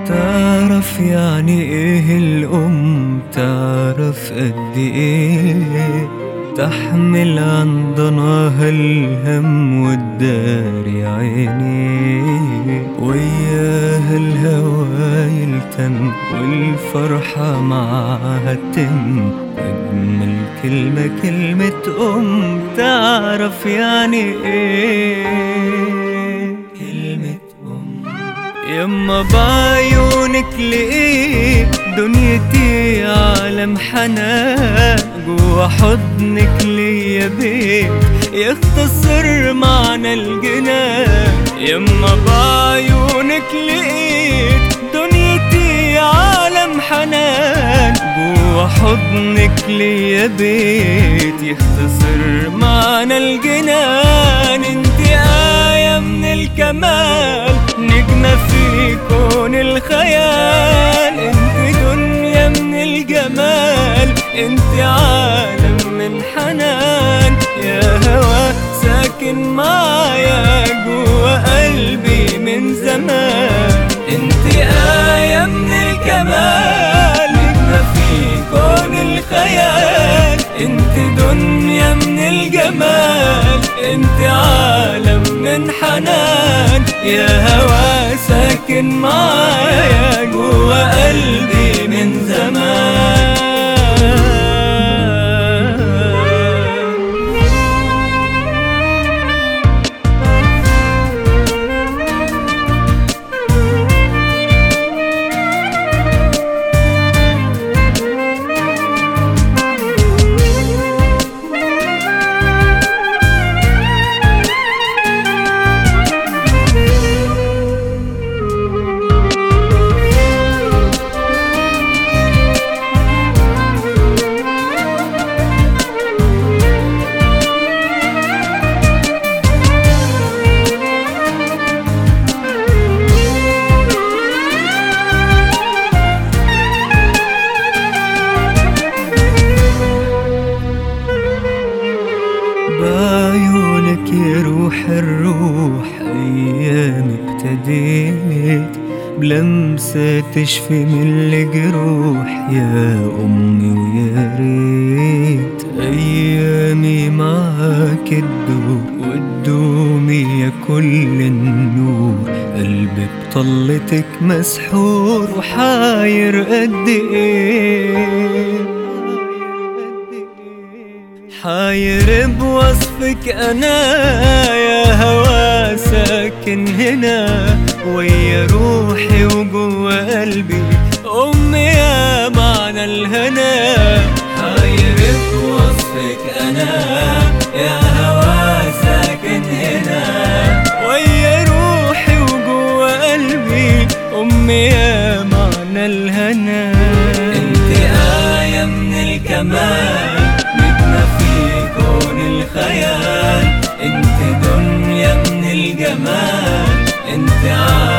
تعرف يعني ايه الأم تعرف قد ايه تحمل عن ضناها الهم والدار عيني وياها الهوى يلتم والفرحة معاها تتم أجمل كلمة كلمة أم تعرف يعني إيه كلمة أم يما بعيونك لقيت دنيتي عالم حنان جوا حضنك ليا بيت يختصر معنى الجنان يما بعيونك لقيت دنيتي عالم حنان جوا حضنك ليا بيت يختصر معنى الجنان انت آية من الكمال نجمة في كون الخيال انت دنيا من الجمال انت عالم من حنان يا هوا ساكن معايا جوا قلبي من زمان انت آية من الكمال نجمة في كون الخيال انت دنيا من الجمال انت عالم من حنان يا هوا ساكن معايا جوا قلبي من زمان بعيونك يروح الروح أيام ابتديت بلمسة تشفي من الجروح يا أمي ويا ريت أيامي معاك تدوم وتدومي يا كل النور قلبي بطلتك مسحور وحاير قد ايه حاير بوصفك انا يا هوا ساكن هنا ويا روحي وجوا قلبي امي يا معنى الهنا حاير بوصفك انا يا هوا ساكن هنا ويا روحي وجوا قلبي امي يا معنى الهنا انت آية من الكمال نجمة في كون الخيال انت دنيا من الجمال انت عالم